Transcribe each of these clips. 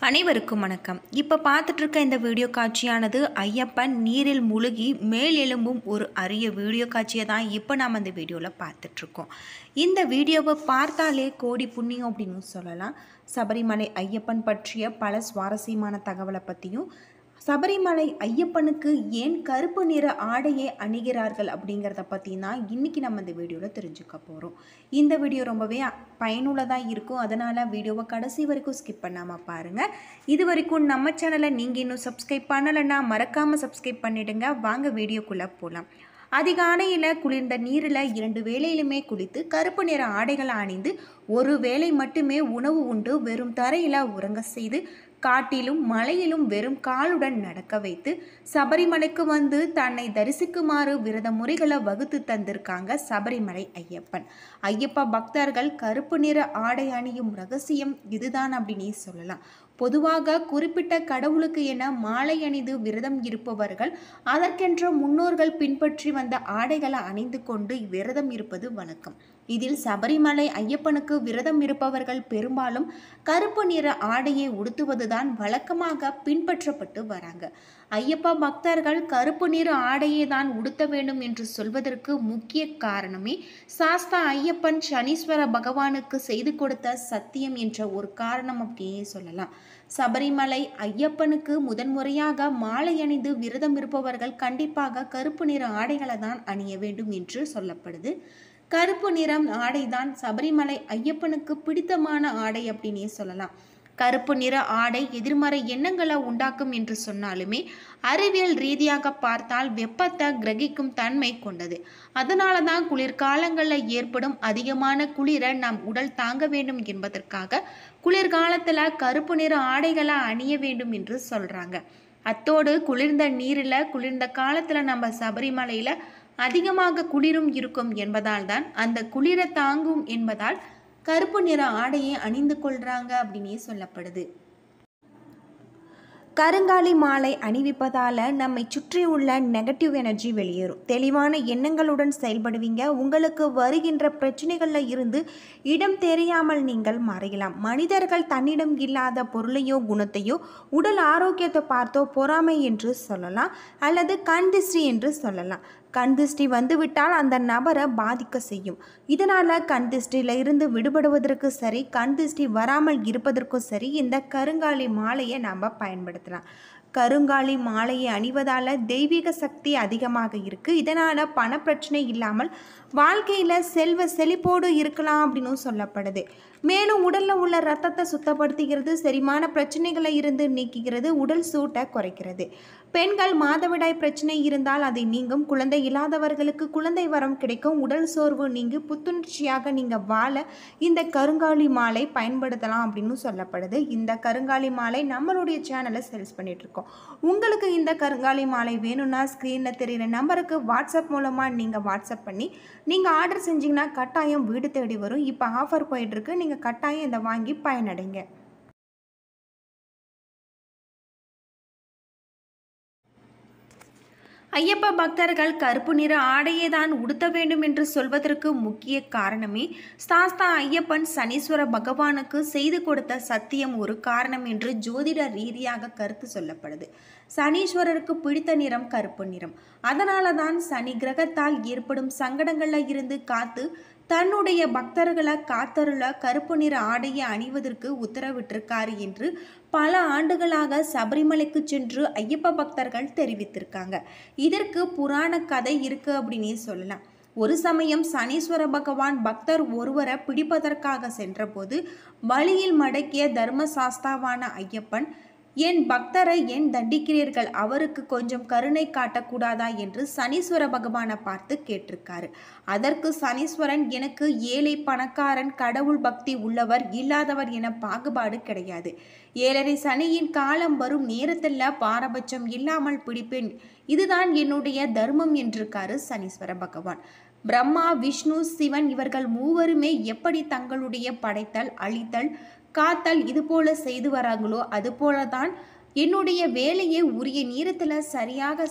அனைவருக்கும் வணக்கம் இப்போ பார்த்துட்ருக்க இந்த வீடியோ காட்சியானது ஐயப்பன் நீரில் முழுகி மேல் எழும்பும் ஒரு அரிய வீடியோ காட்சியை தான் இப்போ நாம் இந்த வீடியோவில் பார்த்துட்ருக்கோம் இந்த வீடியோவை பார்த்தாலே கோடி புண்ணியம் அப்படின்னு சொல்லலாம் சபரிமலை ஐயப்பன் பற்றிய பல சுவாரஸ்யமான தகவலை பற்றியும் சபரிமலை ஐயப்பனுக்கு ஏன் கருப்பு நிற ஆடையை அணிகிறார்கள் அப்படிங்கிறத பற்றி தான் இன்றைக்கி நம்ம இந்த வீடியோவில் தெரிஞ்சுக்க போகிறோம் இந்த வீடியோ ரொம்பவே பயனுள்ளதாக இருக்கும் அதனால் வீடியோவை கடைசி வரைக்கும் ஸ்கிப் பண்ணாமல் பாருங்கள் இது வரைக்கும் நம்ம சேனலை நீங்கள் இன்னும் சப்ஸ்கிரைப் பண்ணலைன்னா மறக்காமல் சப்ஸ்கிரைப் பண்ணிடுங்க வாங்க வீடியோக்குள்ளே போகலாம் அதிகாலையில் குளிர்ந்த நீரில் இரண்டு வேளையிலுமே குளித்து கருப்பு நிற ஆடைகளை அணிந்து ஒரு வேளை மட்டுமே உணவு உண்டு வெறும் தரையில் உறங்க செய்து காட்டிலும் மலையிலும் வெறும் காலுடன் நடக்க வைத்து சபரிமலைக்கு வந்து தன்னை தரிசிக்குமாறு விரத முறைகளை வகுத்து தந்திருக்காங்க சபரிமலை ஐயப்பன் ஐயப்ப பக்தர்கள் கருப்பு நிற ஆடை அணியும் ரகசியம் இதுதான் அப்படின்னே சொல்லலாம் பொதுவாக குறிப்பிட்ட கடவுளுக்கு என மாலை அணிந்து விரதம் இருப்பவர்கள் அதற்கென்ற முன்னோர்கள் பின்பற்றி வந்த ஆடைகளை அணிந்து கொண்டு விரதம் இருப்பது வழக்கம் இதில் சபரிமலை ஐயப்பனுக்கு விரதம் இருப்பவர்கள் பெரும்பாலும் கருப்பு நிற ஆடையை உடுத்துவதுதான் வழக்கமாக பின்பற்றப்பட்டு வராங்க ஐயப்ப பக்தர்கள் கருப்பு நிற ஆடையை தான் உடுத்த வேண்டும் என்று சொல்வதற்கு முக்கிய காரணமே சாஸ்தா ஐயப்பன் சனீஸ்வர பகவானுக்கு செய்து கொடுத்த சத்தியம் என்ற ஒரு காரணம் அப்படியே சொல்லலாம் சபரிமலை ஐயப்பனுக்கு முதன்முறையாக மாலை அணிந்து விரதம் இருப்பவர்கள் கண்டிப்பாக கருப்பு நிற ஆடைகளை தான் அணிய வேண்டும் என்று சொல்லப்படுது கருப்பு நிறம் ஆடைதான் சபரிமலை ஐயப்பனுக்கு பிடித்தமான ஆடை அப்படின்னே சொல்லலாம் கருப்பு நிற ஆடை எதிர்மறை எண்ணங்களை உண்டாக்கும் என்று சொன்னாலுமே அறிவியல் ரீதியாக பார்த்தால் வெப்பத்தை கிரகிக்கும் தன்மை கொண்டது அதனால தான் குளிர்காலங்களில் ஏற்படும் அதிகமான குளிரை நம் உடல் தாங்க வேண்டும் என்பதற்காக குளிர்காலத்தில் கருப்பு நிற ஆடைகளை அணிய வேண்டும் என்று சொல்கிறாங்க அத்தோடு குளிர்ந்த நீரில் குளிர்ந்த காலத்தில் நம்ம சபரிமலையில் அதிகமாக குளிரும் இருக்கும் என்பதால் தான் அந்த குளிரை தாங்கும் என்பதால் கருப்பு நிற ஆடையை அணிந்து கொள்றாங்க அப்படின்னே சொல்லப்படுது கருங்காலி மாலை அணிவிப்பதால் நம்மை சுற்றியுள்ள நெகட்டிவ் எனர்ஜி வெளியேறும் தெளிவான எண்ணங்களுடன் செயல்படுவீங்க உங்களுக்கு வருகின்ற பிரச்சனைகளில் இருந்து இடம் தெரியாமல் நீங்கள் மறையலாம் மனிதர்கள் தன்னிடம் இல்லாத பொருளையோ குணத்தையோ உடல் ஆரோக்கியத்தை பார்த்தோ பொறாமை என்று சொல்லலாம் அல்லது கண் திருஷ்டி என்று சொல்லலாம் கண் திருஷ்டி வந்துவிட்டால் அந்த நபரை பாதிக்க செய்யும் இதனால் கண் திருஷ்டியில் இருந்து விடுபடுவதற்கு சரி கண் திருஷ்டி வராமல் இருப்பதற்கும் சரி இந்த கருங்காலி மாலையை நாம் பயன்படுத்தலாம் கருங்காலி மாலையை அணிவதால் தெய்வீக சக்தி அதிகமாக இருக்குது இதனால் பணப்பிரச்சனை இல்லாமல் வாழ்க்கையில் செல்வ செழிப்போடு இருக்கலாம் அப்படின்னு சொல்லப்படுது மேலும் உடலில் உள்ள ரத்தத்தை சுத்தப்படுத்துகிறது செரிமான பிரச்சனைகளை இருந்து நீக்குகிறது உடல் சூட்டை குறைக்கிறது பெண்கள் மாதவிடாய் பிரச்சனை இருந்தால் அதை நீங்கும் குழந்தை இல்லாதவர்களுக்கு குழந்தை வரம் கிடைக்கும் உடல் சோர்வு நீங்கி புத்துணர்ச்சியாக நீங்கள் வாழ இந்த கருங்காலி மாலை பயன்படுத்தலாம் அப்படின்னு சொல்லப்படுது இந்த கருங்காலி மாலை நம்மளுடைய சேனலை சேல்ஸ் பண்ணிட்டு இருக்கோம் உங்களுக்கு இந்த கருங்காலி மாலை வேணும்னா ஸ்க்ரீனில் தெரிகிற நம்பருக்கு வாட்ஸ்அப் மூலமாக நீங்கள் வாட்ஸ்அப் பண்ணி நீங்கள் ஆர்டர் செஞ்சிங்கன்னா கட்டாயம் வீடு தேடி வரும் இப்போ ஆஃபர் போயிட்டுருக்கு நீங்கள் கட்டாயம் இதை வாங்கி பயனடைங்க ஐயப்ப பக்தர்கள் கருப்பு நிற ஆடையை தான் உடுத்த வேண்டும் என்று சொல்வதற்கு முக்கிய காரணமே சாஸ்தா ஐயப்பன் சனீஸ்வர பகவானுக்கு செய்து கொடுத்த சத்தியம் ஒரு காரணம் என்று ஜோதிட ரீதியாக கருத்து சொல்லப்படுது சனீஸ்வரருக்கு பிடித்த நிறம் கருப்பு நிறம் அதனால தான் சனி கிரகத்தால் ஏற்படும் சங்கடங்களில் இருந்து காத்து தன்னுடைய பக்தர்களை காத்தருள கருப்பு நிற ஆடையை அணிவதற்கு உத்தரவிட்டிருக்காரு என்று பல ஆண்டுகளாக சபரிமலைக்கு சென்று ஐயப்ப பக்தர்கள் தெரிவித்திருக்காங்க இதற்கு புராண கதை இருக்கு அப்படின்னே சொல்லலாம் ஒரு சமயம் சனீஸ்வர பகவான் பக்தர் ஒருவரை பிடிப்பதற்காக சென்றபோது வழியில் மடக்கிய தர்மசாஸ்தாவான ஐயப்பன் என் பக்தரை ஏன் தண்டிக்கிறீர்கள் அவருக்கு கொஞ்சம் கருணை காட்டக்கூடாதா என்று சனீஸ்வர பகவானை பார்த்து கேட்டிருக்காரு அதற்கு சனீஸ்வரன் எனக்கு ஏழை பணக்காரன் கடவுள் பக்தி உள்ளவர் இல்லாதவர் என பாகுபாடு கிடையாது ஏழரை சனியின் காலம் வரும் நேரத்தில் பாரபட்சம் இல்லாமல் பிடிப்பேன் இதுதான் என்னுடைய தர்மம் என்றிருக்காரு சனீஸ்வர பகவான் பிரம்மா விஷ்ணு சிவன் இவர்கள் மூவருமே எப்படி தங்களுடைய படைத்தல் அழித்தல் காத்தல் இது போல செய்து வராங்களோ அது போல தான் என்னுடைய வேலையை உரிய நேரத்தில் சரியாக செய்கிற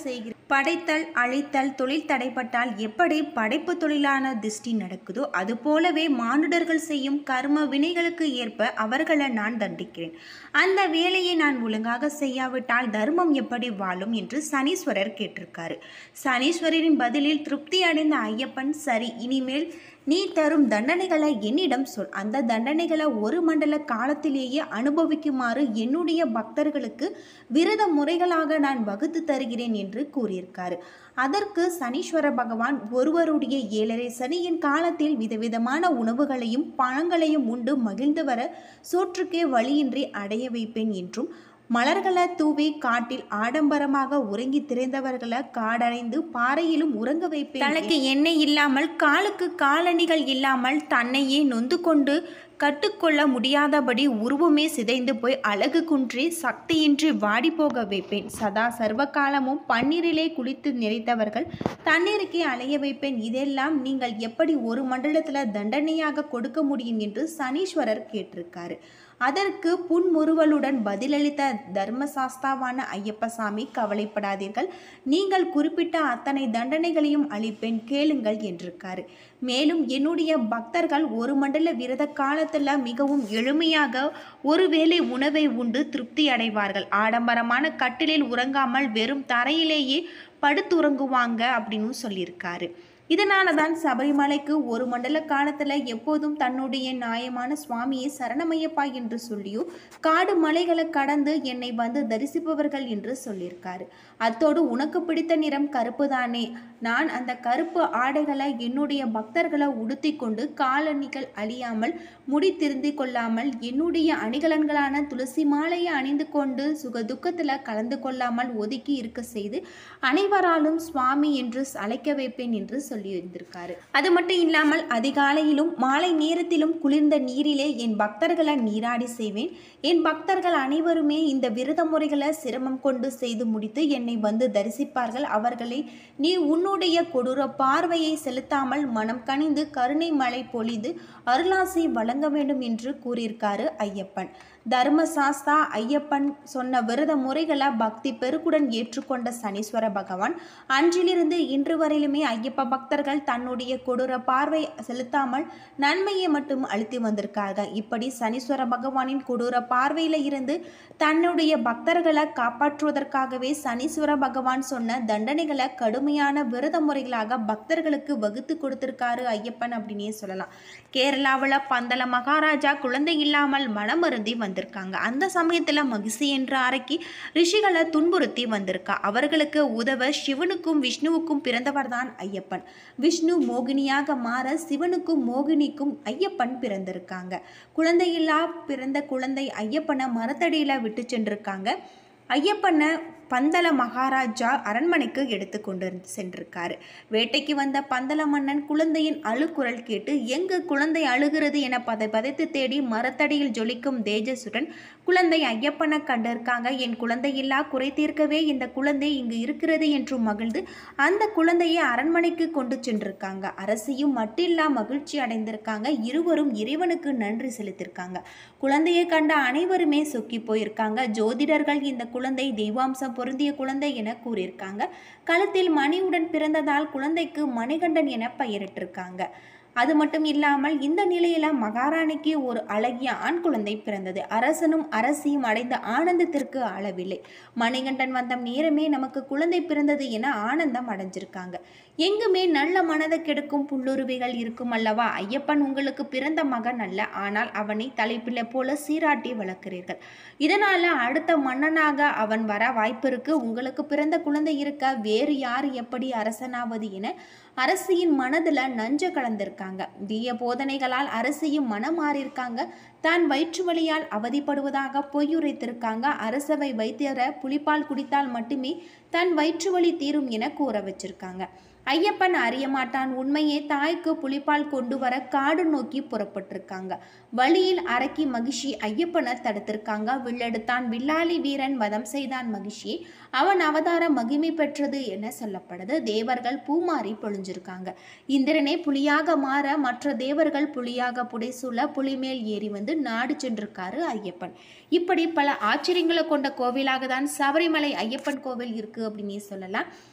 படைத்தல் அழித்தல் தொழில் தடைப்பட்டால் எப்படி படைப்பு தொழிலான திருஷ்டி நடக்குதோ அதுபோலவே மானுடர்கள் செய்யும் கர்ம வினைகளுக்கு ஏற்ப அவர்களை நான் தண்டிக்கிறேன் அந்த வேலையை நான் ஒழுங்காக செய்யாவிட்டால் தர்மம் எப்படி வாழும் என்று சனீஸ்வரர் கேட்டிருக்காரு சனீஸ்வரரின் பதிலில் திருப்தி அடைந்த ஐயப்பன் சரி இனிமேல் நீ தரும் தண்டனைகளை என்னிடம் சொல் அந்த தண்டனைகளை ஒரு மண்டல காலத்திலேயே அனுபவிக்குமாறு என்னுடைய பக்தர்களுக்கு விரத முறைகளாக நான் வகுத்து தருகிறேன் என்று கூறியிருக்காரு அதற்கு சனீஸ்வர பகவான் ஒருவருடைய ஏழரை சனியின் காலத்தில் விதவிதமான உணவுகளையும் பழங்களையும் உண்டு மகிழ்ந்து வர சோற்றுக்கே வழியின்றி அடைய வைப்பேன் என்றும் மலர்களை தூவி காட்டில் ஆடம்பரமாக உறங்கி திரைந்தவர்களை காடடைந்து பாறையிலும் உறங்க வைப்பேன் தலைக்கு எண்ணெய் இல்லாமல் காலுக்கு காலணிகள் இல்லாமல் தன்னையே நொந்து கொண்டு கட்டுக்கொள்ள முடியாதபடி உருவமே சிதைந்து போய் அழகு குன்றி சக்தியின்றி வாடி போக வைப்பேன் சதா சர்வகாலமும் பன்னீரிலே குளித்து நிறைத்தவர்கள் தண்ணீருக்கே அலைய வைப்பேன் இதெல்லாம் நீங்கள் எப்படி ஒரு மண்டலத்தில் தண்டனையாக கொடுக்க முடியும் என்று சனீஸ்வரர் கேட்டிருக்காரு அதற்கு புன்முறுவலுடன் பதிலளித்த தர்மசாஸ்தாவான ஐயப்பசாமி கவலைப்படாதீர்கள் நீங்கள் குறிப்பிட்ட அத்தனை தண்டனைகளையும் அளிப்பேன் கேளுங்கள் என்றிருக்காரு மேலும் என்னுடைய பக்தர்கள் ஒரு மண்டல விரத காலத்தில் மிகவும் எளிமையாக ஒருவேளை உணவை உண்டு திருப்தி அடைவார்கள் ஆடம்பரமான கட்டிலில் உறங்காமல் வெறும் தரையிலேயே படுத்துறங்குவாங்க அப்படின்னு சொல்லியிருக்காரு இதனால தான் சபரிமலைக்கு ஒரு மண்டல காலத்தில் எப்போதும் தன்னுடைய நியாயமான சுவாமியை சரணமையப்பா என்று சொல்லியும் காடு மலைகளை கடந்து என்னை வந்து தரிசிப்பவர்கள் என்று சொல்லியிருக்காரு அத்தோடு உனக்கு பிடித்த நிறம் கருப்பு தானே நான் அந்த கருப்பு ஆடைகளை என்னுடைய பக்தர்களை உடுத்தி கொண்டு காலணிகள் அழியாமல் முடி திருந்தி கொள்ளாமல் என்னுடைய அணிகலன்களான துளசி மாலையை அணிந்து கொண்டு சுக துக்கத்தில் கலந்து கொள்ளாமல் ஒதுக்கி இருக்க செய்து அனைவராலும் சுவாமி என்று அழைக்க வைப்பேன் என்று சொல்லியிருந்திருக்காரு அது மட்டும் இல்லாமல் அதிகாலையிலும் மாலை நேரத்திலும் குளிர்ந்த நீரிலே என் பக்தர்களை நீராடி செய்வேன் என் பக்தர்கள் அனைவருமே இந்த விரத முறைகளை சிரமம் கொண்டு செய்து முடித்து என்னை வந்து தரிசிப்பார்கள் அவர்களை நீ உன்னுடைய கொடூர பார்வையை செலுத்தாமல் மனம் கனிந்து கருணை மழை பொழிந்து அருளாசை வழங்க வேண்டும் என்று கூறியிருக்காரு ஐயப்பன் தர்மசாஸ்தா ஐயப்பன் சொன்ன விரத முறைகளை பக்தி பெருக்குடன் ஏற்றுக்கொண்ட சனீஸ்வர பகவான் அன்றிலிருந்து இன்று வரையிலுமே ஐயப்ப பக்தர்கள் தன்னுடைய கொடூர பார்வை செலுத்தாமல் நன்மையை மட்டும் அளித்து வந்திருக்காங்க இப்படி சனீஸ்வர பகவானின் கொடூர பார்வையில இருந்து தன்னுடைய பக்தர்களை காப்பாற்றுவதற்காகவே சனீஸ்வர பகவான் சொன்ன தண்டனைகளை கடுமையான விரத முறைகளாக பக்தர்களுக்கு வகுத்து கொடுத்திருக்காரு ஐயப்பன் அப்படின்னே சொல்லலாம் கேரளாவில் பந்தல மகாராஜா குழந்தை இல்லாமல் மனமருந்தி வந்திருக்காங்க அந்த சமயத்தில் மகிழ்ச்சி என்ற அறைக்கு ரிஷிகளை துன்புறுத்தி வந்திருக்கா அவர்களுக்கு உதவ சிவனுக்கும் விஷ்ணுவுக்கும் பிறந்தவர் தான் ஐயப்பன் விஷ்ணு மோகினியாக மாற சிவனுக்கும் மோகினிக்கும் ஐயப்பன் பிறந்திருக்காங்க குழந்தையில்லா பிறந்த குழந்தை ஐயப்பனை மரத்தடியில் விட்டு சென்றிருக்காங்க ஐயப்பனை பந்தல மகாராஜா அரண்மனைக்கு எடுத்து கொண்டு சென்றிருக்காரு வேட்டைக்கு வந்த பந்தல மன்னன் குழந்தையின் அழுக்குரல் கேட்டு எங்கு குழந்தை அழுகிறது என பதை பதைத்து தேடி மரத்தடியில் ஜொலிக்கும் தேஜஸுடன் குழந்தை ஐயப்பனை கண்டிருக்காங்க என் குழந்தையில்லா குறை தீர்க்கவே இந்த குழந்தை இங்கு இருக்கிறது என்று மகிழ்ந்து அந்த குழந்தையை அரண்மனைக்கு கொண்டு சென்றிருக்காங்க அரசியும் மட்டில்லா மகிழ்ச்சி அடைந்திருக்காங்க இருவரும் இறைவனுக்கு நன்றி செலுத்தியிருக்காங்க குழந்தையை கண்ட அனைவருமே சொக்கி போயிருக்காங்க ஜோதிடர்கள் இந்த குழந்தை தெய்வாம்சம் பொருந்திய குழந்தை என கூறியிருக்காங்க கழுத்தில் மணியுடன் பிறந்ததால் குழந்தைக்கு மணிகண்டன் என பெயரிட்டிருக்காங்க அது மட்டும் இல்லாமல் இந்த நிலையில மகாராணிக்கு ஒரு அழகிய ஆண் குழந்தை பிறந்தது அரசனும் அரசியும் அடைந்த ஆனந்தத்திற்கு அளவில்லை மணிகண்டன் வந்த நேரமே நமக்கு குழந்தை பிறந்தது என ஆனந்தம் அடைஞ்சிருக்காங்க எங்குமே நல்ல மனதை கெடுக்கும் புல்லுருவிகள் இருக்கும் அல்லவா ஐயப்பன் உங்களுக்கு பிறந்த மகன் அல்ல ஆனால் அவனை தலைப்பிள்ளை போல சீராட்டி வளர்க்கிறீர்கள் இதனால அடுத்த மன்னனாக அவன் வர வாய்ப்பு இருக்கு உங்களுக்கு பிறந்த குழந்தை இருக்க வேறு யார் எப்படி அரசனாவது என அரசியின் மனதில் நஞ்ச கலந்திருக்காங்க தீய போதனைகளால் அரசியும் மனம் மாறியிருக்காங்க தான் வயிற்று வலியால் அவதிப்படுவதாக பொய்யுரைத்திருக்காங்க அரசவை வைத்தியர புலிப்பால் குடித்தால் மட்டுமே தன் வயிற்று வலி தீரும் என கூற வச்சிருக்காங்க ஐயப்பன் அறிய மாட்டான் உண்மையே தாய்க்கு புலிப்பால் கொண்டு வர காடு நோக்கி புறப்பட்டிருக்காங்க வழியில் அரக்கி மகிஷி ஐயப்பனை தடுத்திருக்காங்க வில்லெடுத்தான் வில்லாளி வீரன் வதம் செய்தான் மகிஷியை அவன் அவதார மகிமை பெற்றது என சொல்லப்படுது தேவர்கள் பூமாறி பொழிஞ்சிருக்காங்க இந்திரனே புலியாக மாற மற்ற தேவர்கள் புலியாக புடைசூழ புலிமேல் ஏறி வந்து நாடு சென்றிருக்காரு ஐயப்பன் இப்படி பல ஆச்சரியங்களை கொண்ட கோவிலாக தான் சபரிமலை ஐயப்பன் கோவில் இருக்கு அப்படின்னு சொல்லலாம்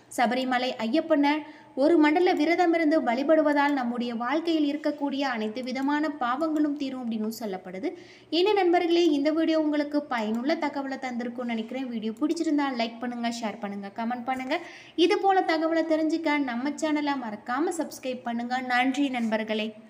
சபரிமலை ஐயப்பனை ஒரு மண்டல விரதம் இருந்து வழிபடுவதால் நம்முடைய வாழ்க்கையில் இருக்கக்கூடிய அனைத்து விதமான பாவங்களும் தீரும் அப்படின்னு சொல்லப்படுது என்ன நண்பர்களே இந்த வீடியோ உங்களுக்கு பயனுள்ள தகவலை தந்திருக்கும்னு நினைக்கிறேன் வீடியோ பிடிச்சிருந்தா லைக் பண்ணுங்க ஷேர் பண்ணுங்க கமெண்ட் பண்ணுங்க இது போல தகவலை தெரிஞ்சுக்க நம்ம சேனலை மறக்காம சப்ஸ்கிரைப் பண்ணுங்க நன்றி நண்பர்களே